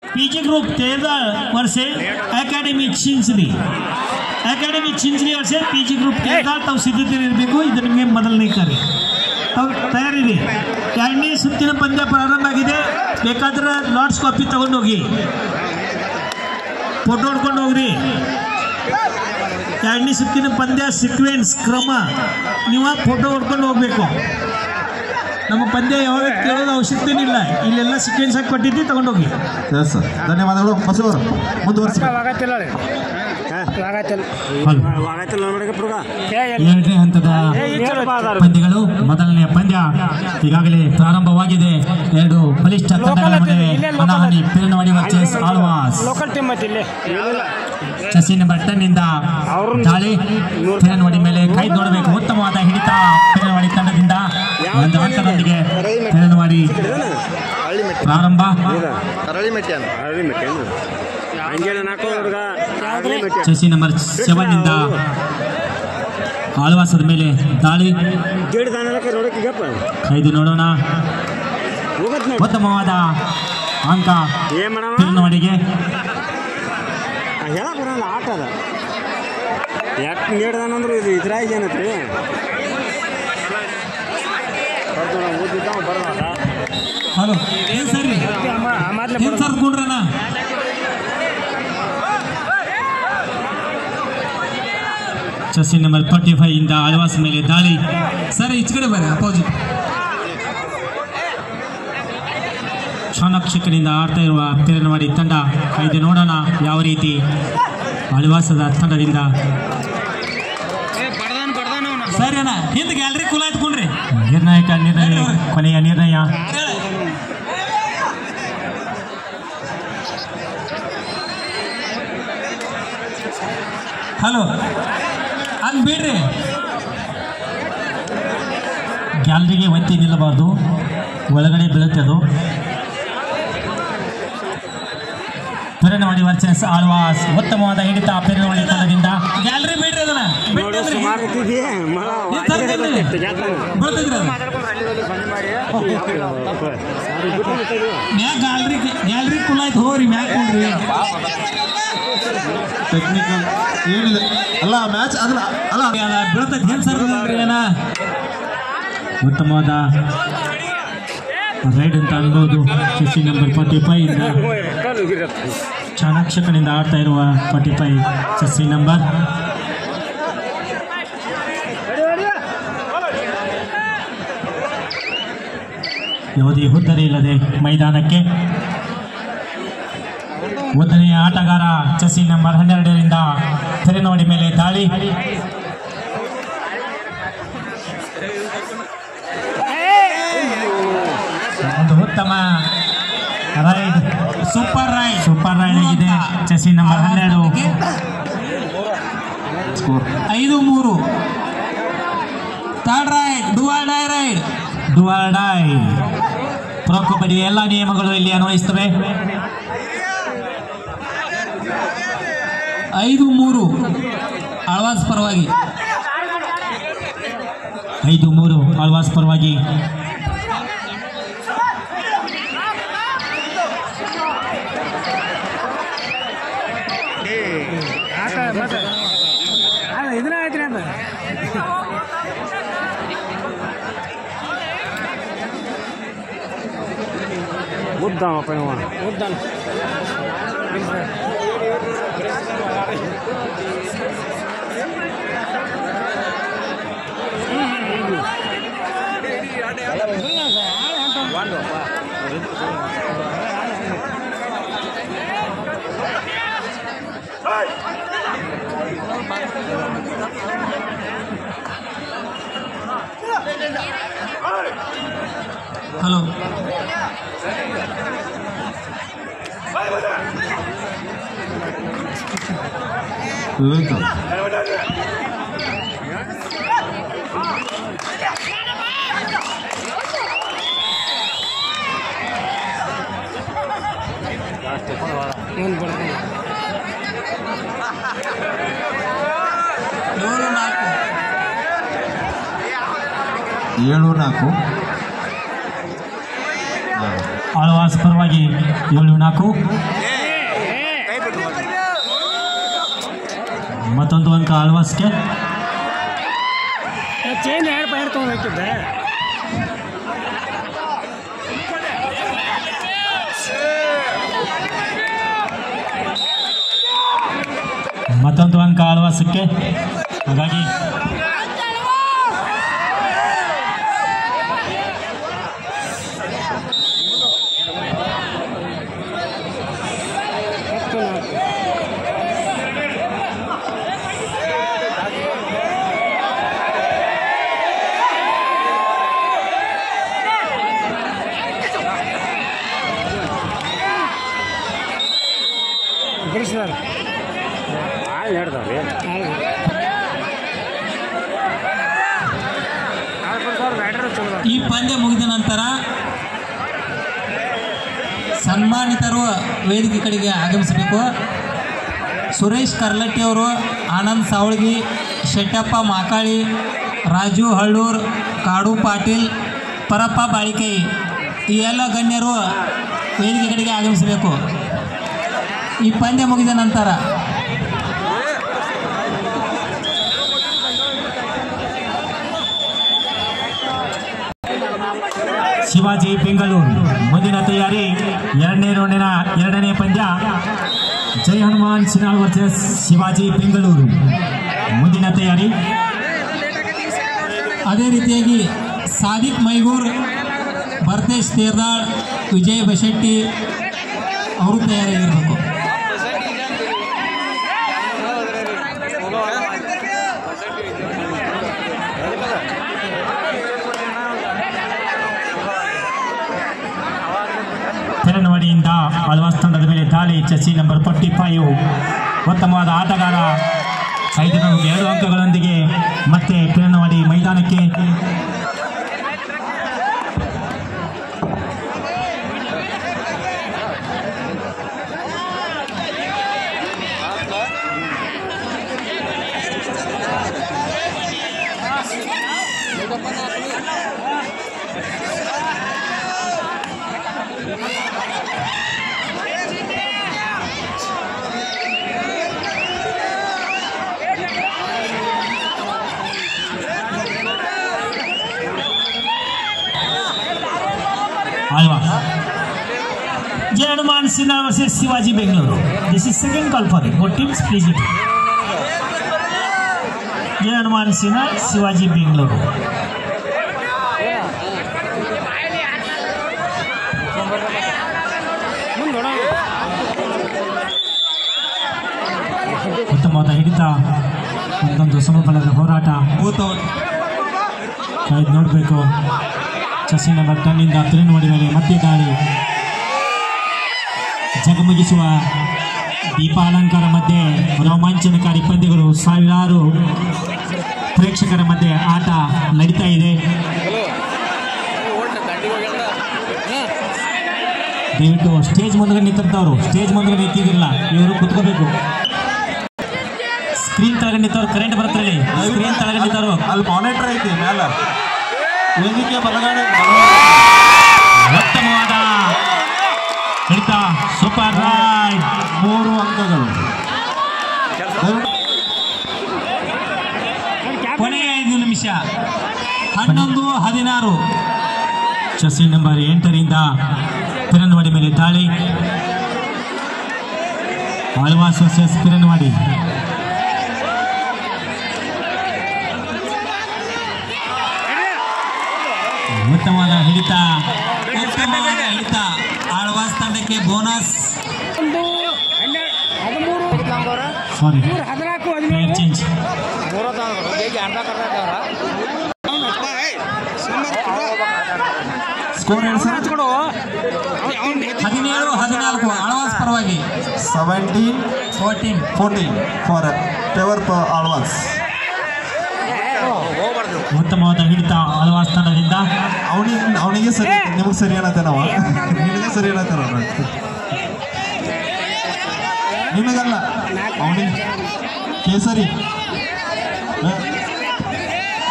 P G group Tedal Varshe academy Chinchli academy Chinchli Varshe P G group Tedal ತಾವು ಸಿದ್ಧತೆ ಇರಬೇಕು ಇದು ನಿಮಗೆ ಮೊದಲನೇ ಕಾರ್ಯ ತಾವು ತಯಾರಿರಿ ಎರಡನೇ ಸುತ್ತಿನ ಪಂದ್ಯ ಪ್ರಾರಂಭ ಆಗಿದೆ ಬೇಕಾದ್ರೆ ಲಾಟ್ಸ್ ಕಾಪಿ ತಗೊಂಡೋಗಿ ಫೋಟೋ ಹೊಡ್ಕೊಂಡು ಹೋಗ್ರಿ ಎರಡನೇ ಸುತ್ತಿನ ಪಂದ್ಯ ಸೀಕ್ವೆನ್ಸ್ ಕ್ರಮ ನೀವು ಫೋಟೋ ಹೊಡ್ಕೊಂಡು ಹೋಗ್ಬೇಕು ನಮ್ಮ ಪಂದ್ಯ ಯಾವಾಗ ಕೇಳೋದು ಅವಶ್ಯಕತೆ ಇಲ್ಲ ಇಲ್ಲೆಲ್ಲ ಸೀಕ್ವೆನ್ಸ್ ಆಗಿ ಕೊಟ್ಟಿದ್ದು ತಗೊಂಡೋಗಿ ಎಸ್ ಸರ್ ಧನ್ಯವಾದಗಳು ಬಸವ ಅವರು ಮುಂದುವರಿಸಿ ಆಗತ್ತಿಲ್ಲ ರೀ ಆಗತ್ತಿಲ್ಲ ಎರಡನೇ ಹಂತದ ಪಂದ್ಯಗಳು ಮೊದಲನೆಯ ಪಂದ್ಯ ಈಗಾಗಲೇ ಪ್ರಾರಂಭವಾಗಿದೆ ಎರಡು ಬಲಿಷ್ಠ ತಂಡಗಳ ನಡುವೆ ಹಣಾಹಣಿ Piranwadi versus Alvas local team ಐತಿ ಇಲ್ಲಿ ಚಸಿ ನಂಬರ್ ಟೆನ್ ಇಂದ ದಾಳಿ ಪಿರನವಾಡಿ ಮೇಲೆ ಕೈ ನೋಡಬೇಕು ಉತ್ತಮವಾದ ಹಿಡಿತ ಪಿರನವಾಡಿ ತಂಡದಿಂದ ಒಂದು ಹಂತದೊಂದಿಗೆ ಪಿರನವಾಡಿ ಪ್ರಾರಂಭ ಚಸಿ ನಂಬರ್ ಸೆವೆನ್ ಇಂದ ಆಳ್ವಾಸದ ಮೇಲೆ ದಾಳಿ ಕೈದು ನೋಡೋಣ ಉತ್ತಮವಾದ ಅಂಕ ಪಿರನವಾಡಿಗೆ ಹೇಳಕ್ ಬರಲ್ಲ ಆಟ ಅದ ಯಾಕೆ ನೀಡ್ದಾನಂದ್ರೆ ಇದು ಇದ್ರಾಗ ಏನೈತ್ರಿ ಓದಿದ್ದ ಬರೋದ ಹಲೋ ಏನು ಸರಿ ಮೊದ್ಲು ಏನು ಸರ್ ಕುಂಡ್ರಣ್ಣ ಚಸಿ ನಂಬರ್ ಫಾರ್ಟಿ ಫೈವ್ ಇಂದ ಆಳ್ವಾಸ್ ಮೇಲೆ ದಾಳಿ ಸರ್ ಈಚೆ ಕಡೆ ಬರ್ರಿ ಅಪೋಸಿಟ್ ಚಾಣಕ್ಷಕನಿಂದ ಆಡ್ತಾ ಇರುವ ಪಿರನವಾಡಿ ತಂಡ ಕೈದು ನೋಡೋಣ ಯಾವ ರೀತಿ ಆಳ್ವಾಸದ ತಂಡದಿಂದ ಸರಿ ಅಣ್ಣ ಹಿಂದೆ ಗ್ಯಾಲರಿ ಕುಲ ಎತ್ಕೊಂಡ್ರಿ ನಿರ್ಣಾಯಕ ನಿರ್ಣಯ ಕೊನೆಯ ನಿರ್ಣಯ ಹಲೋ ಅಲ್ಲಿ ಬಿಡ್ರಿ ಗ್ಯಾಲರಿಗೆ ಒತ್ತಿ ನಿಲ್ಲಬಾರ್ದು ಒಳಗಡೆ ಬೀಳುತ್ತೆ ಅದು ಪಿರನವಾಡಿ ವರ್ಸಸ್ ಆಳ್ವಾಸ್ ಉತ್ತಮವಾದ ಹಿಡಿತ ಪಿರನವಾಡಿ ತಂಡದಿಂದ ಗ್ಯಾಲರಿ ಬಿಡ್ರಿ ಅದನ್ನ ಬಿಟ್ಟಂದ್ರಿ ಮಾಡ್ತಿದ್ದಿ ಮಳ ಏನ್ ಸರ್ ಬಿಡ್ರಿ? ಬೀಳ್ತೈತ್ರಿ ಅದು ಮ್ಯಾಗ ಗ್ಯಾಲರಿ ಗ್ಯಾಲರಿ ಕುಲ ಆಯ್ತು ಹೋಗ್ರಿ ಮ್ಯಾಗ ಕುಂಡ್ರಿ ಟೆಕ್ನಿಕಲ್ ಏನಿದೆ ಅಲ್ಲ ಮ್ಯಾಚ್ ಅದಲ್ಲ ಅಲ್ಲ ಅಲ್ಲ ಬೀಳ್ತೈತಿ ಏನ್ ಸರ್ ಅಲ್ರಿ ಏನ ಉತ್ತಮವಾದ ರೈಡ್ ಅಂತ ಅನ್ಬೋದು ಚಸಿ ನಂಬರ್ ಫಾರ್ಟಿ ಫೈವ್ ಇಂದ ಚಾಣಾಕ್ಷಕನಿಂದ ಆಡ್ತಾ ಇರುವ ಫಾರ್ಟಿ ಫೈವ್ ಚಸ್ಸಿ ನಂಬರ್ ಯಾವುದೇ ಹುದ್ದರಿ ಇಲ್ಲದೆ ಮೈದಾನಕ್ಕೆ ಉದ್ದನೆಯ ಆಟಗಾರ ಚಸಿ ನಂಬರ್ ಹನ್ನೆರಡರಿಂದ ತೆರೆನೋಡಿ ಮೇಲೆ ದಾಳಿ ಒಂದು ಉತ್ತಮ raid super raid super raid ಆಗಿದೆ ಚಸಿ ನಂಬರ್ ಹನ್ನೆರಡು ಸ್ಕೋರ್ ಐದು ಮೂರು third raid do or die raid do or die pro kabaddi ಎಲ್ಲ ನಿಯಮಗಳು ಇಲ್ಲಿ ಅನ್ವಯಿಸ್ತವೆ ಐದು ಮೂರು ಆಳ್ವಾಸ್ ಪರವಾಗಿ ಐದು ಮೂರು ಆಳ್ವಾಸ್ ಪರವಾಗಿ ಆಟ ಮತ್ತೆ ಅಲ್ಲ ಇದನ್ನ ಐತ್ರಿ ಅಂತ ಮುದ್ದಾನಪ್ಪ ಇವ ಉದ್ದಾನ ಹಲೋ ವಿವೇಕ್ ಒಂದು ಬರ್ತೀನಿ ಏಳು ನಾಲ್ಕು ಏಳು ನಾಲ್ಕು ಹಾ. ಆಳ್ವಾಸ್ ಪರವಾಗಿ ಏಳು ನಾಲ್ಕು ಮತ್ತೊಂದು ಅಂಕ ಆಳ್ವಾಸ್ಗೆ ಚೇಂಜ್ ಎರಡು ಪೈರ್ ತೊಗೊಂಡು ಹಾಕಿದ್ದೆ ಮತ್ತೊಂದು ಅಂಕ ಆಳ್ವಾಸಕ್ಕೆ ಹಾಗಾಗಿ ಬಿಡಿಸಿದಾರೆ ಹಾಳು ಹೇಳ್ದವ್ರಿ ಬ್ಯಾಟ್ರಿ ಚಲೋ ಈ ಪಂದ್ಯ ಮುಗಿದ ನಂತರ ಸನ್ಮಾನಿತರು ವೇದಿಕೆ ಕಡೆಗೆ ಆಗಮಿಸಬೇಕು ಸುರೇಶ್ ಕರ್ಲಟ್ಟಿ ಅವರು ಆನಂದ್ ಸಾವಳ್ಗಿ ಶೆಟ್ಟಪ್ಪ ಮಾಕಾಳಿ ರಾಜು ಹಳ್ಳೂರ್ ಕಾಡು ಪಾಟೀಲ್ ಪರಪ್ಪ ಬಾಳಿಕೈ ಈ ಎಲ್ಲ ಗಣ್ಯರು ವೇದಿಕೆ ಕಡೆಗೆ ಆಗಮಿಸಬೇಕು ಈ ಪಂದ್ಯ ಮುಗಿದ ನಂತರ ಶಿವಾಜಿ ಬೆಂಗಳೂರು ಮುಂದಿನ ತಯಾರಿ ಎರಡನೇ ರೌಂಡಿನ ಎರಡನೇ ಪಂದ್ಯ ಜೈ ಹನುಮಾನ್ ಸಿನಾಳ್ ವರ್ಸಸ್ ಶಿವಾಜಿ ಬೆಂಗಳೂರು ಮುಂದಿನ ತಯಾರಿ ಅದೇ ರೀತಿಯಾಗಿ ಸಾದಿಕ್ ಮೈಗೂರ್ ಭರತೇಶ್ ತೇರ್ದಾಳ್ ವಿಜಯ್ ಬಶೆಟ್ಟಿ ಅವರು ತಯಾರಾಗಿರಬೇಕು ತೆರನವಾಡಿಯಿಂದ ಆಳ್ವಾಸ್ ತಂಡದ ಮೇಲೆ ದಾಳಿ ಚಸಿ ನಂಬರ್ ಫೋರ್ಟಿ ಫೈವ್ ಉತ್ತಮವಾದ ಆಟಗಾರ ಐದು ರನ್ ಎರಡು ಅಂಕಗಳೊಂದಿಗೆ ಮತ್ತೆ ಪಿರನವಾಡಿ ಮೈದಾನಕ್ಕೆ Alvas Jai Hanuman Sinha versus Shivaji Bengaluru this is second call for it both teams please it Jai Hanuman Sinha Shivaji Bengaluru ಉತ್ತಮವಾದ ಹಿಡಿತ ಒಂದೊಂದು ಸಮಬಲದ ಹೋರಾಟ ಕಾಯ್ದು ನೋಡಬೇಕು ಚಸಿ ನಂಬರ್ ಟನ್ನಿಂದ ತಿರುನುವಡಿ ಮೇಲೆ ಮತ್ತೆ ದಾಳಿ ಜಗಮಗಿಸುವ ದೀಪಾಲಂಕಾರ ಮಧ್ಯೆ ರೋಮಾಂಚನಕಾರಿ ಪಂದ್ಯಗಳು ಸಾವಿರಾರು ಪ್ರೇಕ್ಷಕರ ಮಧ್ಯೆ ಆಟ ನಡೀತಾ ಇದೆ ದಯವಿಟ್ಟು ಸ್ಟೇಜ್ ಮುಂದೆ ನಿಂತಿರ್ತಾವ್ರು ಸ್ಟೇಜ್ ಮುಂದೆ ನಿಂತಿದ್ದಿಲ್ಲ ಇವರು ಕುತ್ಕೋಬೇಕು ಸ್ಕ್ರೀನ್ ಕೆಳಗಡೆ ನಿಂತವ್ರು ಕರೆಂಟ್ ಬರ್ತದೆ ಸ್ಕ್ರೀನ್ ಕೆಳಗಡೆ ನಿಂತವ್ರು ಅಲ್ಲಿ ಮಾನಿಟರ್ ಐತಿ ಮೇಲೆ ವೇದಿಕೆ ಬಲಗಡೆ ಉತ್ತಮವಾದ ಹಿಡಿತ ಸೂಪರ್ ರೈಡ್ ಮೂರು ಅಂಕಗಳು ದಯವಿಟ್ಟು ಕೊನೆಯ ಐದು ನಿಮಿಷ ಹನ್ನೊಂದು ಹದಿನಾರು ಚಸಿ ನಂಬರ್ ಎಂಟರಿಂದ ಪಿರನ್ವಾಡಿ ಮೇಲೆ ದಾಳಿ ಆಳ್ವಾಸ್ ವರ್ಸಸ್ ಪಿರನ್ವಾಡಿ ಉತ್ತಮವಾದ ಹಿಡಿತ ಉತ್ತಮವಾದ ಹಿಡಿತ ಆಳ್ವಾಸ್ ತಂಡಕ್ಕೆ ಬೋನಸ್ ಒಂದು ಹನ್ನೆರಡು ಹದಿಮೂರು ಸಾರಿ ಮೂರು ಹದಿನಾಲ್ಕು ಪ್ಲೇಯರ್ ಹದಿನೇಳು ಚೇಂಜ್ ಸ್ಕೋರ್ ಹೇಳಿ ಸರ್ ಹದಿನೇಳು ಹದಿನಾಲ್ಕು ಆಳ್ವಾಸ್ ಪರವಾಗಿ seventeen fourteen fourteen for favour Alvas ಉತ್ತಮವಾದ ಹಿಡಿತ ಆಳ್ವಾಸ್ ತಂಡದಿಂದ ಅವನಿಗೆ ಅವನಿಗೆ ಸರಿ ನಿಮಗೆ ಸರಿ ಅನ್ನತ್ತೆ ನಾವು ನಿನಗೆ ಸರಿ ಅನ್ನತ್ತೆ ನಾವು ನಿನಗಲ್ಲ ಅವನಿಗೆ ಕೇಸರಿ ಹ?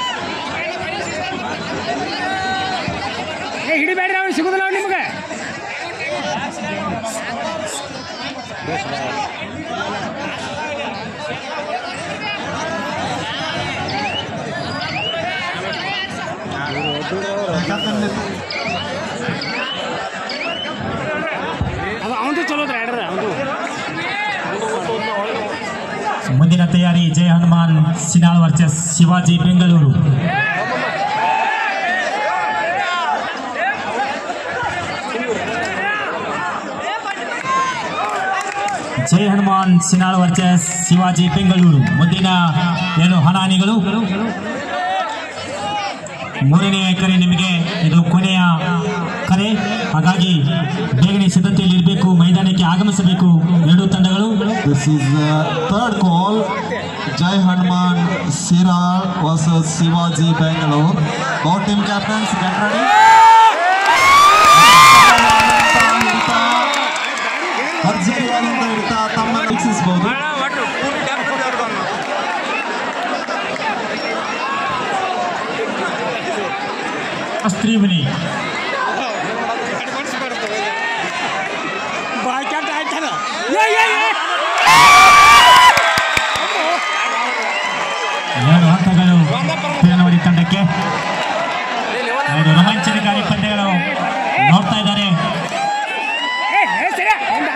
ಏ ಹಿಡಿಬೇಡ್ರಿ ಅವ್ನು ಸಿಗುದಿಲ್ಲ ಅವ್ನು ನಿಮ್ಗೆ ಅದು ಅವಂದು ಚಲೋ ಅದ ಎರಡ್ರ ಅವಂದು ಮುಂದಿನ ತಯಾರಿ ಜಯ ಹನುಮಾನ್ ಸಿನಾಳ್ ವರ್ಸಸ್ ಶಿವಾಜಿ ಬೆಂಗಳೂರು ಜಯ ಹನುಮಾನ್ ಸಿನಾಳ್ ವರ್ಸಸ್ ಶಿವಾಜಿ ಬೆಂಗಳೂರು ಮುಂದಿನ ಏನು ಹಣಾನಿಗಳು ಮೂರನೇ ಕರೆ ನಿಮಗೆ ಇದು ಕೊನೆಯ ಕರೆ ಹಾಗಾಗಿ ಬೇಗನೆ ಸಿದ್ಧತೆಯಲ್ಲಿ ಇರಬೇಕು ಮೈದಾನಕ್ಕೆ ಆಗಮಿಸಬೇಕು ಎರಡೂ ತಂಡಗಳು This is the third call. Jai Hanuman Siral versus Shivaji Bangalore. Both team captains get ready. ಭರ್ಜರಿಯಾದಂಥ ಹಿಡಿತ ತಮ್ಮ ವೀಕ್ಷಿಸಬಹುದು ಸ್ತ್ರೀಮನಿ ಬಾಯ್ಕಾಟ ಆಯ್ತಾನ ಏ ಏ ಏ ಎರಡು ಹಂತಗಳು ತಿರುನವರಿ ತಂಡಕ್ಕೆ ಎರಡು ರೋಮಾಂಚನಕಾರಿ ಪಂದ್ಯಗಳು ನೋಡ್ತಾ ಇದ್ದಾರೆ ಏ ಏ ಸರಿ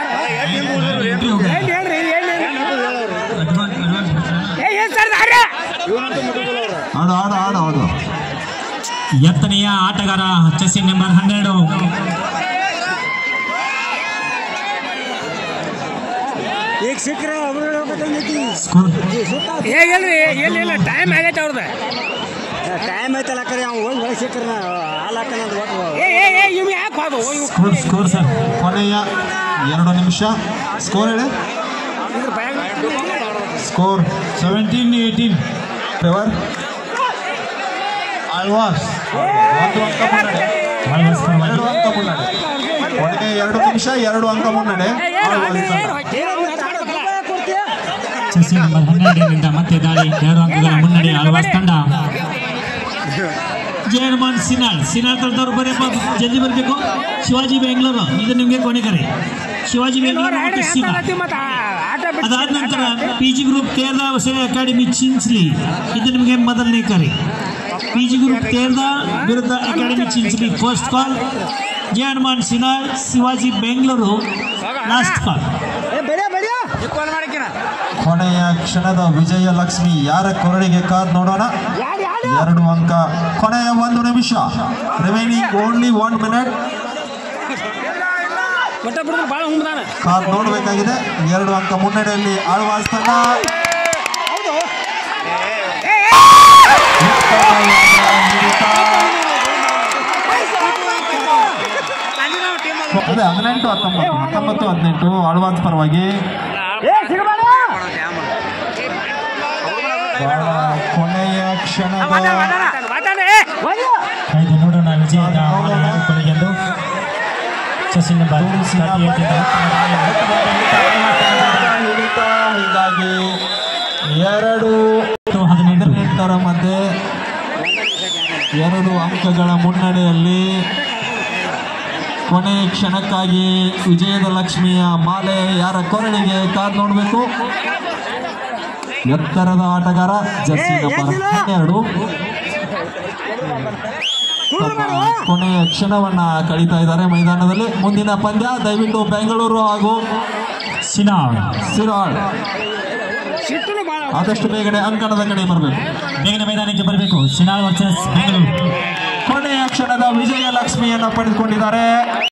ಏನ್ ಹೇಳ್ರಿ ಏನ್ ಏ ಏನ್ ಸರ್ ದಾರ್ಯ ಆಡು ಆಡು ಆಡು ಆಡು ಎತ್ತನೆಯ ಆಟಗಾರ ಚೆಸ್ಸಿ ನಂಬರ್ ಹನ್ನೆರಡು ಈಗ ಸಿಕ್ಕರೆ ಒಬ್ರು ಹೋಗ್ಬೇಕಂಗೈತಿ ಸ್ಕೋರ್ ಏ ಎಲ್ರಿ ಎಲ್ಲಿ ಇಲ್ಲ ಟೈಮ್ ಆಗೈತೆ ಅವ್ರದ್ದು ಟೈಮ್ ಐತಲ್ಲ ಕರೆ ಅವ್ನು ಹೋಗಿ ಒಳಗೆ ಸಿಕ್ಕರೆ ಹಾಲು ಹಾಕನ ಒಟ್ಟು ಏ ಏ ಏ ಇವ್ ಯಾಕೆ ಹೋದು ಸ್ಕೋರ್ ಸ್ಕೋರ್ ಸರ್ ಕೊನೆಯ ಎರಡು ನಿಮಿಷ ಸ್ಕೋರ್ ಹೇಳಿ ಇದ್ರ ಭಯ score seventeen eighteen favour Alvas ಒಂದು ಅಂಕ ಮುನ್ನಡೆ ಆಳ್ವಾಸ್ ಪರವಾಗಿ ಎರಡು ಅಂಕ ಮುನ್ನಡೆ ಕೊನೆಗೆ ಎರಡು ನಿಮಿಷ ಎರಡು ಅಂಕ ಮುನ್ನಡೆ ಆಳ್ವಾಸ್ ತಂಡ. ಚೆಸ್ಸಿ ನಂಬರ್ ಹನ್ನೆರಡರಿಂದ ಮತ್ತೆ ದಾಳಿ ಎರಡು ಅಂಕಗಳ ಮುನ್ನಡೆ ಆಳ್ವಾಸ್ ತಂಡ ಜಯ ಹನುಮಾನ್ ಸಿನಾಳ್ ಸಿನಾಳ್ ತಂಡದವ್ರು ಬರೀ ಜಲ್ದಿ ಬರಬೇಕು ಶಿವಾಜಿ ಬೆಂಗಳೂರು ಇದು ನಿಮಗೆ ಕೊನೆ ಕರೆ ಶಿವಾಜಿ ಬೆಂಗಳೂರು ಮತ್ತು ಸಿನಾಳ್ ಮತ್ತೆ ಆಟ ಅದಾದ ನಂತರ ಪಿ ಜಿ ಗ್ರೂಪ್ ಕೇರಳ ಹೊಸ ಅಕಾಡೆಮಿ ಚಿಂಚ್ಲಿ ಇದು ನಿಮಗೆ ಮೊದಲನೇ ಕರೆ ಪಿ ಜಿ ಗ್ರೂಪ್ ಕೇರಳ ವಿರುದ್ಧ academy Chinchli first call Jaya Hanuman Sinal Shivaji Bengaluru last call ಕೊನೆಯ ಕ್ಷಣದ ವಿಜಯ ಲಕ್ಷ್ಮಿ ಯಾರ ಕೊರಳಿಗೆ ಕಾದ್ ನೋಡೋಣ ಎರಡು ಅಂಕ ಕೊನೆಯ ಒಂದು ನಿಮಿಷ ರಿಮೈನಿಂಗ್ ಓನ್ಲಿ ಒನ್ ಮಿನಿಟ್ ಒಟ್ಟ ಬಿಡಿದ್ರೆ ಭಾಳ ಹುಮ್ದಾನ ಕಾದ್ ನೋಡಬೇಕಾಗಿದೆ ಎರಡು ಅಂಕ ಮುನ್ನಡೆಯಲ್ಲಿ ಆಳ್ವಾಸ್ ತಂಡ ಅದೇ ಹದಿನೆಂಟು ಹತ್ತೊಂಬತ್ತು ಹತ್ತೊಂಬತ್ತು ಹದಿನೆಂಟು ಆಳ್ವಾಸ್ ಪರವಾಗಿ ಬಹಳ ಕೊನೆಯ ಕ್ಷಣದ ಮಾತಾಡ ಕಾಯ್ದು ನೋಡೋಣ ವಿಜಯದ ಕೊನೆಗೆಂದು ಚೆಸ್ಸಿ ನಂಬರ್ ಥರ್ಟಿ ಏಟಿಂದ ಹಿಡಿತ ಹೀಗಾಗಿ ಎರಡು ಹದಿನೆಂಟು ಹದಿನೆಂಟರ ಮಧ್ಯೆ ಎರಡು ಅಂಕಗಳ ಮುನ್ನಡೆಯಲ್ಲಿ ಕೊನೆಯ ಕ್ಷಣಕ್ಕಾಗಿ ವಿಜಯದ ಲಕ್ಷ್ಮಿಯ ಮಾಲೆ ಯಾರ ಕೊರಳಿಗೆ ಕಾದ್ ನೋಡಬೇಕು ಎತ್ತರದ ಆಟಗಾರ ಜರ್ಸಿ ನಂಬರ್ ಹನ್ನೆರಡು ತಮ್ಮ ಕೊನೆಯ ಕ್ಷಣವನ್ನ ಕಳೀತಾ ಇದ್ದಾರೆ ಮೈದಾನದಲ್ಲಿ ಮುಂದಿನ ಪಂದ್ಯ ದಯವಿಟ್ಟು ಬೆಂಗಳೂರು ಹಾಗೂ ಸಿನಾಳ್ ಸಿರಾಳ್ ಸಿಟ್ಟನು ಭಾಳ ಆದಷ್ಟು ಬೇಗನೆ ಅಂಕಣದ ಕಡೆ ಬರಬೇಕು ಬೇಗನೆ ಮೈದಾನಕ್ಕೆ ಬರಬೇಕು ಸಿನಾಳ್ ವರ್ಸಸ್ ಬೆಂಗಳೂರು ಕೊನೆಯ ಕ್ಷಣದ ವಿಜಯ ಲಕ್ಷ್ಮಿಯನ್ನು ಪಡೆದುಕೊಂಡಿದ್ದಾರೆ